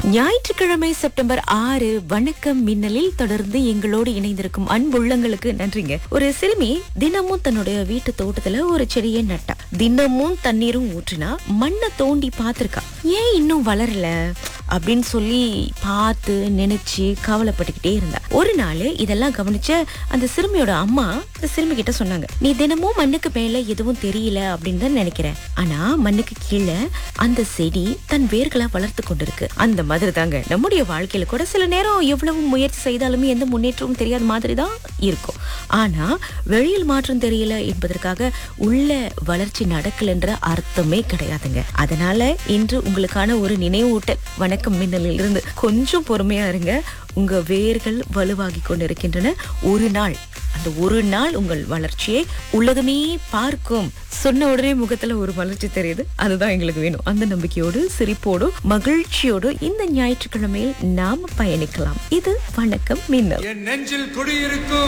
ஞாயிற்றுக்கிழமை செப்டம்பர் ஆறு வணக்கம் மின்னலில் தொடர்ந்து எங்களோடு இணைந்திருக்கும் அன்புள்ளங்களுக்கு நன்றிங்க ஒரு சிறுமி தினமும் தன்னுடைய வீட்டு தோட்டத்துல ஒரு செடியை நட்டா தினமும் தண்ணீரும் ஊற்றினா மண்ணை தோண்டி பார்த்திருக்கா ஏன் இன்னும் வளரல அப்படின்னு சொல்லி பார்த்து நினைச்சு கவலைப்பட்டுக்கிட்டே இருந்தா ஒரு நாள் இதெல்லாம் கவனிச்ச அந்த சிறுமியோட அம்மா அந்த சிறுமி கிட்ட சொன்னாங்க நீ தினமும் மண்ணுக்கு மேல எதுவும் தெரியல அப்படின்னு தான் நினைக்கிறேன் ஆனா மண்ணுக்கு கீழே அந்த செடி தன் வேர்களை வளர்த்து கொண்டிருக்கு அந்த மாதிரி தாங்க நம்முடைய வாழ்க்கையில கூட சில நேரம் எவ்வளவு முயற்சி செய்தாலுமே எந்த முன்னேற்றமும் தெரியாத மாதிரி தான் இருக்கும் ஆனா வெளியில் மாற்றம் தெரியல என்பதற்காக உள்ள வளர்ச்சி நடக்கலன்ற அர்த்தமே கிடையாதுங்க அதனால இன்று உங்களுக்கான ஒரு நினைவூட்டல் வணக்கம் மின்னலில் இருந்து கொஞ்சம் பொறுமையா இருங்க உங்க வேர்கள் வலுவாகி கொண்டிருக்கின்றன ஒரு நாள் அந்த ஒரு நாள் உங்கள் வளர்ச்சியை உலகமே பார்க்கும் சொன்ன உடனே முகத்துல ஒரு வளர்ச்சி தெரியுது அதுதான் எங்களுக்கு வேணும் அந்த நம்பிக்கையோடு சிரிப்போடு மகிழ்ச்சியோடு இந்த ஞாயிற்றுக்கிழமையில் நாம பயணிக்கலாம் இது வணக்கம் மின்னல் என் நெஞ்சில் குடியிருக்கும்